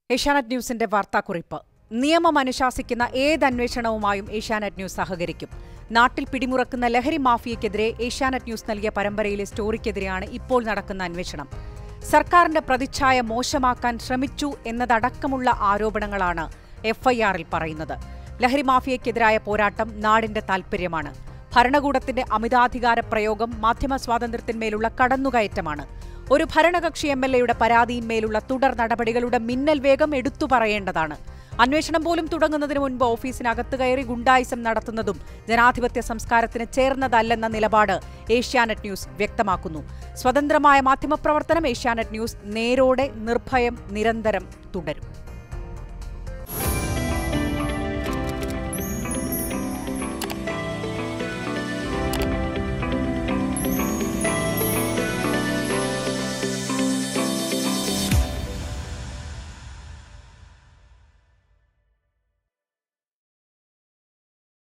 ഏഷ്യാനെറ്റ് ന്യൂസിന്റെ വാർത്താക്കുറിപ്പ് നിയമം അനുശാസിക്കുന്ന ഏത് അന്വേഷണവുമായും ഏഷ്യാനെറ്റ് ന്യൂസ് സഹകരിക്കും നാട്ടിൽ പിടിമുറക്കുന്ന ലഹരി മാഫിയയ്ക്കെതിരെ ഏഷ്യാനെറ്റ് ന്യൂസ് നൽകിയ പരമ്പരയിലെ സ്റ്റോറിക്കെതിരെയാണ് ഇപ്പോൾ നടക്കുന്ന അന്വേഷണം സർക്കാരിന്റെ പ്രതിച്ഛായ മോശമാക്കാൻ ശ്രമിച്ചു എന്നതടക്കമുള്ള ആരോപണങ്ങളാണ് എഫ്ഐആറിൽ പറയുന്നത് ലഹരി മാഫിയയ്ക്കെതിരായ പോരാട്ടം നാടിന്റെ താൽപര്യമാണ് ഭരണകൂടത്തിന്റെ അമിതാധികാര പ്രയോഗം മാധ്യമ സ്വാതന്ത്ര്യത്തിന്മേലുള്ള കടന്നുകയറ്റമാണ് ഒരു ഭരണകക്ഷി എം എൽ എയുടെ പരാതിയിന്മേലുള്ള തുടർ നടപടികളുടെ മിന്നൽ വേഗം എടുത്തു പറയേണ്ടതാണ് അന്വേഷണം പോലും തുടങ്ങുന്നതിന് മുൻപ് ഓഫീസിനകത്ത് കയറി ഗുണ്ടായിസം നടത്തുന്നതും ജനാധിപത്യ സംസ്കാരത്തിന് ചേർന്നതല്ലെന്ന നിലപാട് ഏഷ്യാനെറ്റ് ന്യൂസ് വ്യക്തമാക്കുന്നു സ്വതന്ത്രമായ മാധ്യമപ്രവർത്തനം ഏഷ്യാനെറ്റ് ന്യൂസ് നേരോടെ നിർഭയം നിരന്തരം തുടരും